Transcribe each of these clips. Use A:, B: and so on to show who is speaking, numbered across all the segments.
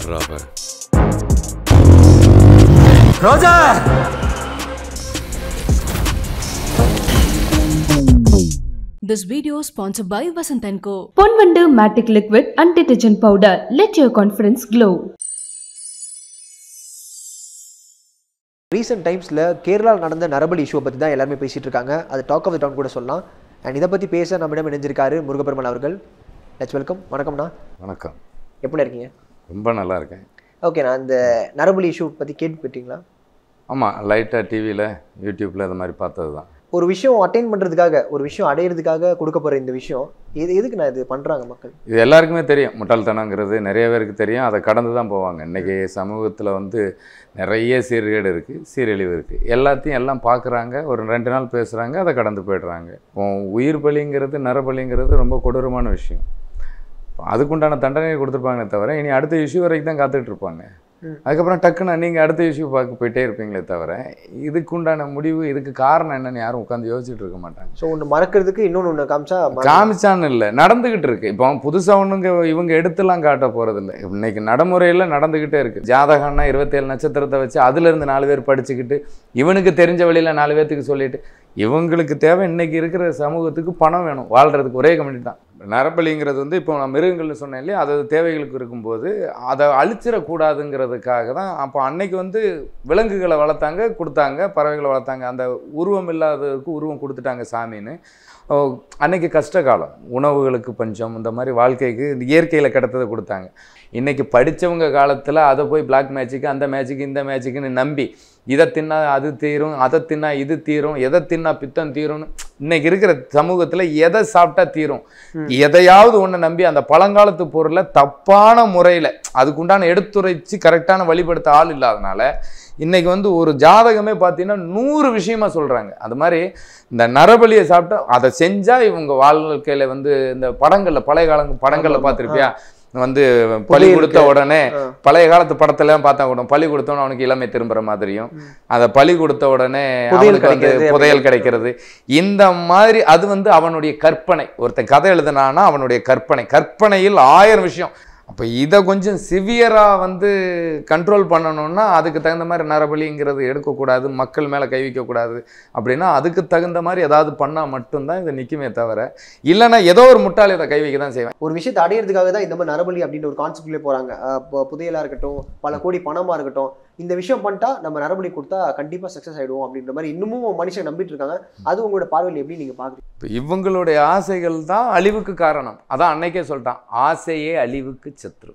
A: யார்ரா அவ
B: Roja
C: This video is sponsored by Vasant & Co.
D: Ponvandu matic liquid and detergent powder let your confidence glow
E: recent டைம்ஸில் கேரளாவில் நடந்த நரபலி இஷ்யூவை பற்றி தான் எல்லாருமே பேசிகிட்டு இருக்காங்க அது டாக் ஆஃப் த டவுன் கூட சொல்லலாம் அண்ட் இதை பற்றி பேச நம்மிடம் இணைஞ்சிருக்காரு முருகப்பெருமாள் அவர்கள் லெட்ஸ் வெல்கம் வணக்கம்ண்ணா
F: வணக்கம்
E: எப்படி இருக்கீங்க
F: ரொம்ப நல்லா இருக்கேன்
E: ஓகே நான் இந்த நரபலி இஷ்யூ பற்றி கேள்விப்பட்டீங்களா
F: ஆமாம் லைட்டாக டிவியில் யூடியூப்பில் இது மாதிரி பார்த்தது தான்
E: ஒரு விஷயம் அட்டைன் பண்ணுறதுக்காக ஒரு விஷயம் அடையிறதுக்காக கொடுக்க போகிற இந்த விஷயம் இது எதுக்கு நான் இது பண்ணுறாங்க மக்கள்
F: இது எல்லாருக்குமே தெரியும் முட்டாள்தனங்கிறது நிறைய பேருக்கு தெரியும் அதை கடந்து தான் போவாங்க இன்றைக்கி சமூகத்தில் வந்து நிறைய சீர்கேடு இருக்குது சீரழிவு இருக்குது எல்லாத்தையும் எல்லாம் பார்க்குறாங்க ஒரு ரெண்டு நாள் பேசுகிறாங்க அதை கடந்து போயிடுறாங்க இப்போ உயிர் பலிங்கிறது நரபலிங்கிறது ரொம்ப கொடூரமான விஷயம் இப்போ அதுக்குண்டான தண்டனையை கொடுத்துருப்பாங்களே தவிர இனி அடுத்த இஷ்யூ வரைக்கும் தான் காத்துட்டு இருப்பாங்க அதுக்கப்புறம் டக்குன்னு நீங்கள் அடுத்த இஷ்யூ பார்க்க போயிட்டே இருப்பீங்களே தவிர இதுக்குண்டான முடிவு இதுக்கு காரணம் என்னன்னு யாரும் உட்காந்து யோசிச்சுட்டு இருக்க மாட்டாங்க
E: ஸோ ஒன்று மறக்கிறதுக்கு இன்னொன்று ஒன்று காமிச்சா மறந்து-
F: காமிச்சான்னு இல்லை நடந்துகிட்டு இருக்கு இப்போ புதுசாக ஒன்றுங்க இவங்க எடுத்துலாம் காட்ட போறது இல்லை இன்னைக்கு நடைமுறையில் நடந்துகிட்டே இருக்கு ஜாதகம்னா இருபத்தேழு நட்சத்திரத்தை வச்சு அதுல இருந்து நாலு பேர் படிச்சுக்கிட்டு இவனுக்கு தெரிஞ்ச வழியில நாலு பேர்த்துக்கு சொல்லிட்டு இவங்களுக்கு தேவை இன்னைக்கு இருக்கிற சமூகத்துக்கு பணம் வேணும் வாழ்றதுக்கு ஒரே கமிட்டி தான் நரபலிங்கிறது வந்து இப்போ நான் மிருகங்கள்னு சொன்னேன் இல்லையா அது தேவைகளுக்கு இருக்கும்போது அதை அழிச்சிடக்கூடாதுங்கிறதுக்காக தான் அப்போ அன்னைக்கு வந்து விலங்குகளை வளர்த்தாங்க கொடுத்தாங்க பறவைகளை வளர்த்தாங்க அந்த உருவம் இல்லாததுக்கு உருவம் கொடுத்துட்டாங்க சாமின்னு ஓ, அன்னைக்கு கஷ்ட காலம் உணவுகளுக்கு பஞ்சம் இந்த மாதிரி வாழ்க்கைக்கு இயற்கையில் கிடைத்ததை கொடுத்தாங்க இன்னைக்கு படித்தவங்க காலத்தில் அதை போய் பிளாக் மேஜிக் அந்த மேஜிக் இந்த மேஜிக்னு நம்பி இதை தின்னா அது தீரும் அதை தின்னா இது தீரும் எதை தின்னா பித்தம் தீரும்னு இன்னைக்கு இருக்கிற சமூகத்தில் எதை சாப்பிட்டா தீரும் எதையாவது ஒன்று நம்பி அந்த பழங்காலத்து பொருளை தப்பான முறையில் அதுக்குண்டான எடுத்துரைச்சு கரெக்டான வழிபடுத்த ஆள் இல்லாதனால இன்னைக்கு வந்து ஒரு ஜாதகமே பார்த்தீங்கன்னா நூறு விஷயமா சொல்றாங்க அது மாதிரி இந்த நரபலியை சாப்பிட்டா அதை செஞ்சா இவங்க வாழ்க்கையில வந்து இந்த படங்கள்ல பழைய காலங்க படங்கள்ல
E: ஆமா,
F: பார்த்திருப்பியா வந்து பலி
E: புதையலுக்கு.
F: கொடுத்த உடனே
E: ஆ.
F: பழைய காலத்து படத்துல பார்த்தா கூட பலி கொடுத்தோன்னு அவனுக்கு இளமை திரும்புற மாதிரியும் அதை பலி கொடுத்த உடனே
E: புதையல்
F: அவனுக்கு வந்து
E: கிடைக்கிறது
F: புதையல் கிடைக்கிறது இந்த மாதிரி அது வந்து அவனுடைய கற்பனை ஒருத்தன் கதை எழுதுனானா அவனுடைய கற்பனை கற்பனையில் ஆயிரம் விஷயம் அப்போ இதை கொஞ்சம் சிவியராக வந்து கண்ட்ரோல் பண்ணணும்னா அதுக்கு தகுந்த மாதிரி நரபலிங்கிறது எடுக்கக்கூடாது மக்கள் மேலே கை வைக்கக்கூடாது அப்படின்னா அதுக்கு தகுந்த மாதிரி ஏதாவது பண்ணால் மட்டும்தான் இது நிற்குமே தவிர இல்லைன்னா ஏதோ ஒரு முட்டாள் இதை கை வைக்க தான் செய்வேன்
E: ஒரு விஷயத்தை அடையிறதுக்காக தான் இந்த மாதிரி நரபலி அப்படின்ற ஒரு கான்செப்ட்லேயே போகிறாங்க புதையலாக இருக்கட்டும் பல கோடி பணமாக இருக்கட்டும் இந்த விஷயம் பண்ணிட்டா நம்ம நரபலி கொடுத்தா கண்டிப்பாக சக்ஸஸ் ஆகிடுவோம் அப்படின்ற மாதிரி இன்னமும் மனுஷன் நம்பிட்டு இருக்காங்க அது உங்களோட பார்வையில் எப்படி நீங்கள் பார்க்குறீங்க
F: இப்போ இவங்களுடைய ஆசைகள் தான் அழிவுக்கு காரணம் அதான் அன்னைக்கே சொல்லிட்டான் ஆசையே அழிவுக்கு சத்ரு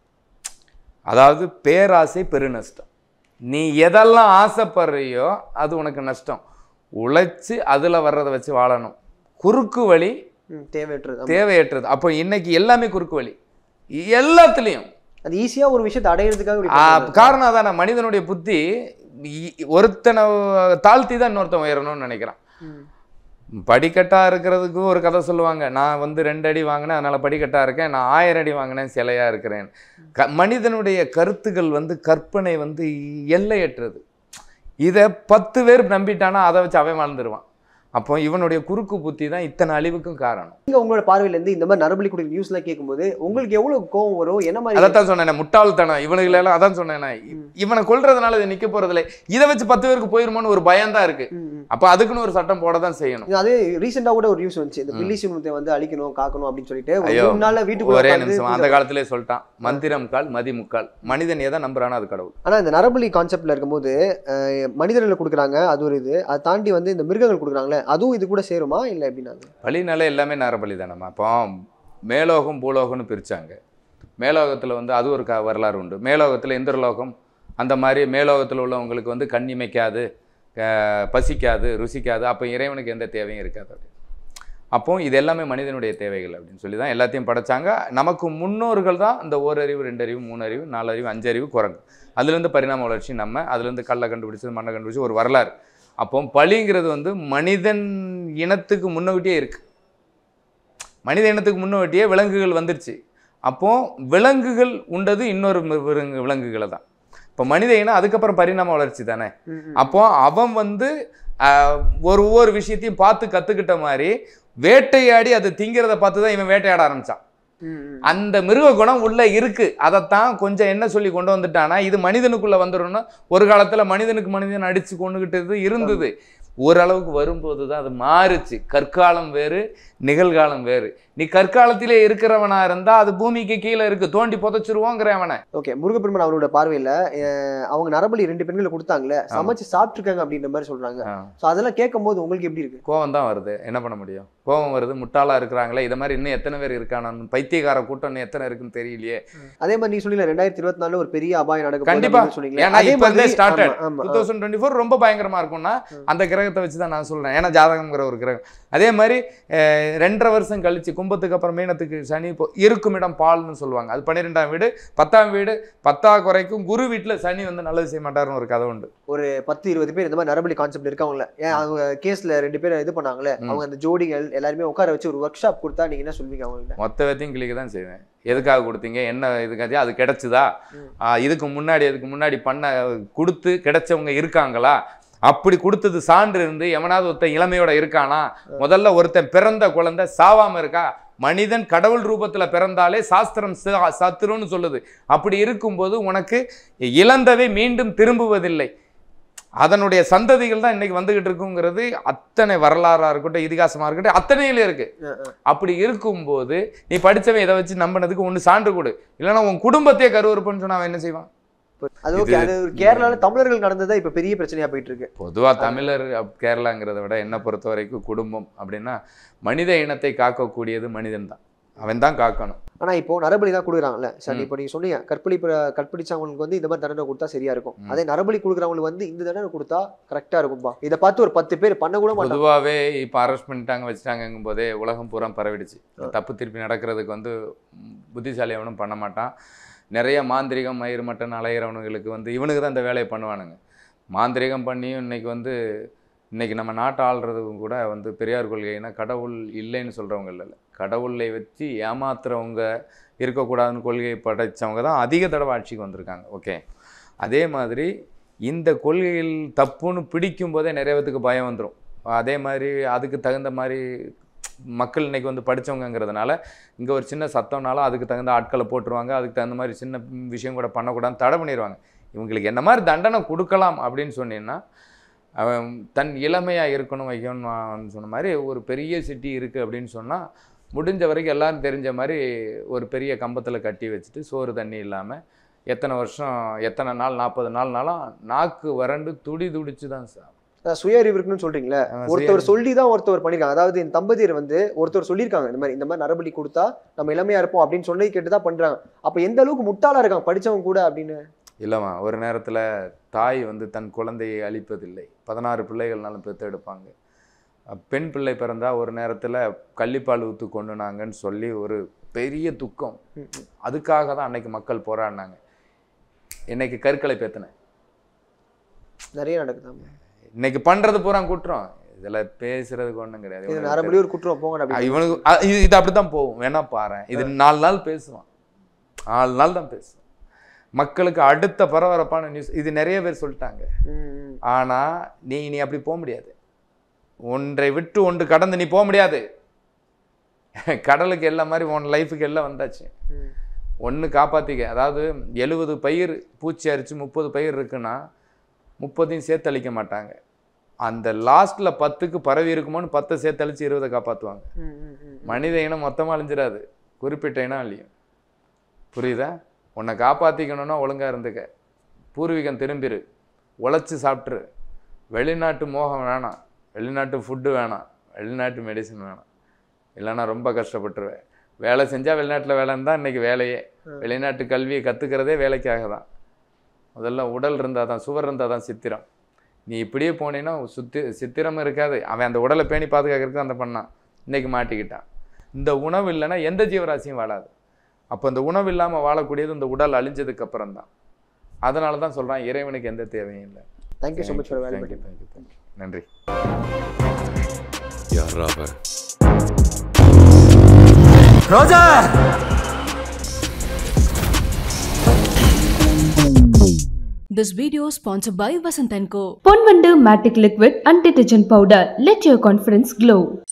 F: அதாவது பேராசை பெருநஷ்டம் நீ எதெல்லாம் ஆசைப்படுறியோ அது உனக்கு நஷ்டம் உழைச்சி அதில் வர்றதை வச்சு வாழணும் குறுக்கு வழி
E: ம், தேவையற்றது ஆமா.
F: தேவையற்றது அப்போ இன்னைக்கு எல்லாமே குறுக்கு வழி எல்லாத்துலேயும்
E: அது ஈஸியாக ஒரு விஷயத்தை அடையிறதுக்காக இப்படி
F: ஆ,
E: பண்றாங்க.
F: காரணம் அதானே மனிதனுடைய புத்தி இ- ஒருத்தனை தாழ்த்தி தான் இன்னொருத்தன் உயரணும்னு நினைக்கிறான்
E: ம்.
F: படிக்கட்டாக இருக்கிறதுக்கு ஒரு கதை சொல்லுவாங்க நான் வந்து ரெண்டு அடி வாங்கினேன் அதனால் படிக்கட்டாக இருக்கேன் நான் ஆயிரம் அடி வாங்கினேன் சிலையாக இருக்கிறேன் க மனிதனுடைய கருத்துக்கள் வந்து கற்பனை வந்து எல்லையற்றது இதை பத்து பேர் நம்பிட்டானா அதை வச்சு அவன் வாழ்ந்துருவான் அப்போ இவனுடைய குறுக்கு புத்தி தான் இத்தனை அழிவுக்கும் காரணம்
E: நீங்க உங்களோட பார்வையில இருந்து இந்த மாதிரி நரபலி கொடுக்குற நியூஸ்ல கேட்கும்போது உங்களுக்கு எவ்வளவு கோவம் வரும் என்ன மாதிரி
F: அதைத்தான் சொன்னேன் முட்டாள்தனம் இவனுங்களெல்லாம் அதான் சொன்னேன் இவனை கொல்றதுனால இது நிக்க போறதில்லை இதை வச்சு பத்து பேருக்கு போயிருமோன்னு ஒரு பயம் தான் இருக்கு
E: ம், ம்.
F: அப்போ அதுக்குன்னு ஒரு சட்டம் போட தான் செய்யணும்
E: இது அது ரீசெண்டா கூட ஒரு நியூஸ் வந்துச்சு இந்த பில்லி சின்னத்தை வந்து அழிக்கணும் காக்கணும் அப்படின்னு சொல்லிட்டு ஒரு
F: ஐயோ,
E: மூணு நாள்ல வீட்டுக்குள்ள
F: ஒரே
E: உட்கார்ந்து
F: நிமிஷம் அந்த காலத்திலே சொல்லிட்டான் மந்திரம் கால் மதி முக்கால் மனிதன் எதை நம்புறானோ அது கடவுள்
E: ஆனா இந்த நரபலி கான்செப்ட்ல இருக்கும்போது அஹ், மனிதர்கள் கொடுக்குறாங்க அது ஒரு இது அதை தாண்டி வந்து இந்த மிருகங்கள் கொடுக்குறாங்களே அதுவும் இது கூட சேருமா இல்ல எப்படின்னாங்க
F: பலினாலே எல்லாமே நரபலி தானம்மா அப்போ மேலோகம் பூலோகம்னு பிரிச்சாங்க மேலோகத்தில் வந்து அது ஒரு க வரலாறு உண்டு மேலோகத்தில் இந்திரலோகம் அந்த மாதிரி மேலோகத்தில் உள்ளவங்களுக்கு வந்து கண் இமைக்காது அஹ், பசிக்காது ருசிக்காது அப்போ இறைவனுக்கு எந்த தேவையும் இருக்காது அப்படி அப்போ இது எல்லாமே மனிதனுடைய தேவைகள் அப்படின்னு சொல்லி தான் எல்லாத்தையும் படைச்சாங்க நமக்கு முன்னோர்கள் தான் இந்த ஓரறிவு ரெண்டறிவு மூணறிவு நாலறிவு அஞ்சறிவு குரங்கு அதுலேருந்து பரிணாம வளர்ச்சி நம்ம அதுலேருந்து கல்லை கண்டுபிடிச்சது மண்ணை கண்டுபிடிச்சது ஒரு வரலாறு அப்போ பலிங்கிறது வந்து மனிதன் இனத்துக்கு முன்னோட்டியே இருக்கு மனித இனத்துக்கு முன்னோட்டியே விலங்குகள் வந்துருச்சு அப்போ விலங்குகள் உண்டது இன்னொரு மி- விலங்கு விலங்குகளை தான் இப்போ மனித இனம் அதுக்கப்புறம் பரிணாம வளர்ச்சி தானே அப்போ அவன் வந்து ஆஹ், ஒரு ஒவ்வொரு விஷயத்தையும் பார்த்து கற்றுக்கிட்ட மாதிரி வேட்டையாடி அது திங்கிறத பார்த்து தான் இவன் வேட்டையாட ஆரம்பிச்சான் அந்த மிருக குணம் உள்ள இருக்கு அதைத்தான் கொஞ்சம் என்ன சொல்லி கொண்டு வந்துட்டானா இது மனிதனுக்குள்ள வந்துடும்னா ஒரு காலத்துல மனிதனுக்கு மனிதன் அடிச்சு கொண்டுகிட்டது இருந்தது ஓரளவுக்கு வரும்போது தான் அது மாறுச்சு கற்காலம் வேறு நிகழ்காலம் வேறு நீ கற்காலத்திலே இருக்கிறவனா இருந்தா அது பூமிக்கு கீழே இருக்கு தோண்டி புதைச்சிருவோங்கிற அவனை
E: ஓகே முருகப்பெருமான் அவரோட பார்வையில அஹ், அவங்க நரபலி ரெண்டு பெண்களை கொடுத்தாங்களே சமைச்சு சாப்பிட்டுருக்காங்க அப்படின்ற மாதிரி சொல்றாங்க
F: ஆ.
E: ஸோ அதெல்லாம் கேட்கும் போது உங்களுக்கு எப்படி இருக்கு
F: கோவம் தான் வருது என்ன பண்ண முடியும் கோவம் வருது முட்டாளா இருக்கிறாங்களே இதை மாதிரி இன்னும் எத்தனை பேர் இருக்கானு பைத்தியக்கார கூட்டம் இன்னும் எத்தனை இருக்குன்னு தெரியலையே
E: அதே மாதிரி நீ சொன்னீங்க ரெண்டாயிரத்தி இருபத்தி நாலுல ஒரு பெரிய அபாயம் நடக்க போகுது
F: கண்டிப்பா.
E: அப்படின்னு சொன்னீங்களே
F: ஏன்னா
E: அதே
F: இப்ப இருந்தே
E: மாதிரி
F: started.
E: ஆமா, ஆமா,
F: டூ தௌசண்ட் டுவெண்ட்டி ஃபோர் ரொம்ப பயங்கரமா இருக்கும்னா அந்த கிரகத்தை வச்சு தான் நான் சொல்றேன் ஏன்னா ஜாதகம்ங்கிற ஒரு கிரகம் அதே மாதிரி அஹ், ரெண்டரை வருஷம் கழிச்சு கும்பத்துக்கு அப்புறம் மீனத்துக்கு சனி இப்போ இருக்கும் இடம் பால்னு சொல்லுவாங்க அது பன்னிரெண்டாம் வீடு பத்தாம் வீடு பத்தா குறைக்கும் குரு வீட்டுல சனி வந்து நல்லது செய்ய மாட்டாருன்னு ஒரு கதை உண்டு
E: ஒரு பத்து இருபது பேர் இந்த மாதிரி நரபலி கான்செப்ட் இருக்காங்களே ஏன் அவங்க கேஸ்ல ரெண்டு பேரும் இது பண்ணாங்களே
F: ம்.
E: அவங்க அந்த ஜோடிகள் எல்லாருமே உட்கார வச்சு ஒரு ஒர்க் ஷாப் கொடுத்தா நீங்க என்ன சொல்வீங்க அவங்க
F: மொத்த வேத்தையும் கிளிக்க தான் செய்வேன் எதுக்காக கொடுத்தீங்க என்ன இதுக்காச்சு அது கிடைச்சுதா
E: ம்.
F: ஆ, இதுக்கு முன்னாடி அதுக்கு முன்னாடி பண்ண கொடுத்து கிடைச்சவங்க இருக்காங்களா அப்படி கொடுத்தது சான்று இருந்து எவனாவது ஒருத்தன் இளமையோட இருக்கானா முதல்ல ஒருத்தன் பிறந்த குழந்தை சாவாம இருக்கா மனிதன் கடவுள் ரூபத்துல பிறந்தாலே சாஸ்திரம் சா- சத்துருன்னு சொல்லுது அப்படி இருக்கும்போது உனக்கு இழந்தவை மீண்டும் திரும்புவதில்லை அதனுடைய சந்ததிகள் தான் இன்னைக்கு வந்துகிட்டு இருக்குங்கிறது அத்தனை வரலாறா இருக்கட்டும் இதிகாசமா இருக்கட்டும் அத்தனையில இருக்கு அப்படி இருக்கும்போது நீ படிச்சவன் இதை வச்சு நம்பினதுக்கு ஒன்று சான்று கொடு இல்லைன்னா உன் குடும்பத்தையே கருவறுப்புன்னு சொன்னா அவன் என்ன செய்வான்
E: அது ஓகே
F: இது-
E: அது ஒரு கேரளால தமிழர்கள் நடந்ததா இப்ப பெரிய பிரச்சனையா போயிட்டு இருக்கு
F: பொதுவா தமிழர் அப்- கேரளாங்கிறத விட என்னை பொறுத்த வரைக்கும் குடும்பம் அப்படின்னா மனித இனத்தை காக்கக்கூடியது மனிதன் தான் அவன் தான் காக்கணும்
E: ஆனா இப்போ நரபலி தான் கொடுக்குறாங்கல்ல சார்
F: ம்.
E: இப்போ நீங்க சொன்னீங்க கற்பழி கற்பழிச்சவங்களுக்கு வந்து இந்த மாதிரி தண்டனை கொடுத்தா சரியா இருக்கும்
F: ம்.
E: அதே நரபலி கொடுக்குறவங்களுக்கு வந்து இந்த தண்டனை கொடுத்தா கரெக்டா இருக்கும்பா இதை பார்த்து ஒரு பத்து பேர் பண்ண கூட மாட்டாங்க
F: பொதுவாகவே இப்போ அரெஸ்ட் பண்ணிட்டாங்க வச்சுட்டாங்கங்கும் போதே உலகம் பூரா பரவிடுச்சு தப்பு திருப்பி நடக்கிறதுக்கு வந்து ம், புத்திசாலி அவனும் பண்ண மாட்டான் நிறைய மாந்திரிகம் மயிர் மட்டன் அலையிறவனுங்களுக்கு வந்து இவனுக்கு தான் இந்த வேலையை பண்ணுவானுங்க மாந்திரிகம் பண்ணியும் இன்னைக்கு வந்து இன்னைக்கு நம்ம நாட்டை ஆள்றதுக்கும் கூட வந்து பெரியார் கொள்கைனா கடவுள் இல்லைன்னு சொல்கிறவங்க இல்லை கடவுளை வச்சு ஏமாத்துறவங்க இருக்கக்கூடாதுன்னு கொள்கையை படைச்சவங்க தான் அதிக தடவை ஆட்சிக்கு வந்திருக்காங்க ஓகே அதே மாதிரி இந்த கொள்கையில் தப்புன்னு பிடிக்கும் போதே நிறைய பேத்துக்கு பயம் வந்துடும் அதே மாதிரி அதுக்கு தகுந்த மாதிரி மக்கள் இன்னைக்கு வந்து படிச்சவங்கங்கிறதுனால இங்கே ஒரு சின்ன சத்தம்னாலும் அதுக்கு தகுந்த ஆட்களை போட்டுருவாங்க அதுக்கு தகுந்த மாதிரி சின்ன விஷயம் கூட பண்ணக்கூடாதுன்னு தடை பண்ணிடுவாங்க இவங்களுக்கு என்ன மாதிரி தண்டனை கொடுக்கலாம் அப்படின்னு சொன்னீங்கன்னா அவன் தன் இளமையாக இருக்கணும் வைக்கணும்னு சொன்ன மாதிரி ஒரு பெரிய சிட்டி இருக்குது அப்படின்னு சொன்னால் முடிஞ்ச வரைக்கும் எல்லாரும் தெரிஞ்ச மாதிரி ஒரு பெரிய கம்பத்தில் கட்டி வச்சுட்டு சோறு தண்ணி இல்லாமல் எத்தனை வருஷம் எத்தனை நாள் நாற்பது நாள்னாலும் நாக்கு வறண்டு துடி துடிச்சு தான் சார்
E: அதான் சுய அறிவு இருக்குன்னு சொல்றீங்களே ஒருத்தவர் சொல்லி தான் ஒருத்தவர் பண்ணிருக்காங்க அதாவது இந்த தம்பதியர் வந்து ஒருத்தர் சொல்லியிருக்காங்க இந்த மாதிரி இந்த மாதிரி நரபலி கொடுத்தா நம்ம இளமையா இருப்போம் அப்படின்னு சொன்னதை கேட்டு தான் பண்றாங்க அப்ப எந்த அளவுக்கு முட்டாளா இருக்காங்க படிச்சவங்க கூட அப்படின்னு
F: இல்லைம்மா ஒரு நேரத்தில் தாய் வந்து தன் குழந்தையை அழிப்பதில்லை பதினாறு பிள்ளைகள்னாலும் பெற்றெடுப்பாங்க அஹ் பெண் பிள்ளை பிறந்தா ஒரு நேரத்தில் கள்ளிப்பால் ஊற்று கொண்டுனாங்கன்னு சொல்லி ஒரு பெரிய துக்கம்
E: ம், ம்.
F: அதுக்காக தான் அன்னைக்கு மக்கள் போராடினாங்க இன்னைக்கு கற்களை பேத்தினேன்
E: நிறைய நடக்குது
F: இன்னைக்கு பண்ணுறது பூரா குற்றம் இதில் பேசுறதுக்கு ஒன்றும் கிடையாது
E: இது
F: இவனுக்கு
E: நரபலி ஒரு குற்றம் போங்க
F: அஹ்
E: அப்படி
F: இவனுக்கு அஹ் இது இது அப்படித்தான் போகும் வேணா பாரு இது நாலு நாள் பேசுவான் நாலு நாள் தான் பேசுவான் மக்களுக்கு அடுத்த பரபரப்பான நியூஸ் இது நிறைய பேர் சொல்லிட்டாங்க
E: ம், ம்.
F: ஆனா நீ நீ அப்படி போக முடியாது ஒன்றை விட்டு ஒன்று கடந்து நீ போக முடியாது கடலுக்கு எல்லாம் மாதிரி உன் லைஃபுக்கு எல்லாம் வந்தாச்சு
E: ம்.
F: ஒன்று காப்பாற்றிக்க அதாவது எழுபது பயிர் பூச்சி அரிச்சு முப்பது பயிர் இருக்குன்னா முப்பதையும் சேர்த்து அழிக்க மாட்டாங்க அந்த லாஸ்ட்டில் பத்துக்கு பரவி இருக்குமோன்னு பத்தை சேர்த்து அழிச்சு இருபதை காப்பாற்றுவாங்க
E: ம், ம், ம்.
F: மனித இனம் மொத்தமாக அழிஞ்சிடாது குறிப்பிட்ட இனம் அழியும் புரியுதா உன்னை காப்பாற்றிக்கணும்னா ஒழுங்கா இருந்துக்க பூர்வீகம் திரும்பிரு உழைச்சி சாப்பிட்ரு வெளிநாட்டு மோகம் வேணாம் வெளிநாட்டு ஃபுட்டு வேணாம் வெளிநாட்டு மெடிசன் வேணாம் இல்லைன்னா ரொம்ப கஷ்டப்பட்டுருவேன் வேலை செஞ்சால் வெளிநாட்டில் வேலைன்னு தான் இன்றைக்கி வேலையே வெளிநாட்டு கல்வியை கற்றுக்கிறதே வேலைக்காக தான் முதல்ல உடல் இருந்தால் தான் சுவர் இருந்தால் தான் சித்திரம் நீ இப்படியே போனீன்னா சுத்தி சித்திரம் இருக்காது அவன் அந்த உடலை பேணி பாதுகாக்கிறதுக்கு அந்த பண்ணான் இன்னைக்கு மாட்டிக்கிட்டான் இந்த உணவு இல்லைன்னா எந்த ஜீவராசியும் வாழாது அப்போ இந்த உணவு இல்லாமல் வாழக்கூடியது இந்த உடல் அழிஞ்சதுக்கு அப்புறம் தான் அதனால தான் சொல்கிறான் இறைவனுக்கு எந்த தேவையும் இல்லை
E: Thank you so much for your
F: Thank
E: valuable
F: you, thank you, thank you. நன்றி
A: யாரா அவன்
C: This video sponsored by Vasant & Co.
D: Ponvandu matic liquid and detergent powder let your confidence glow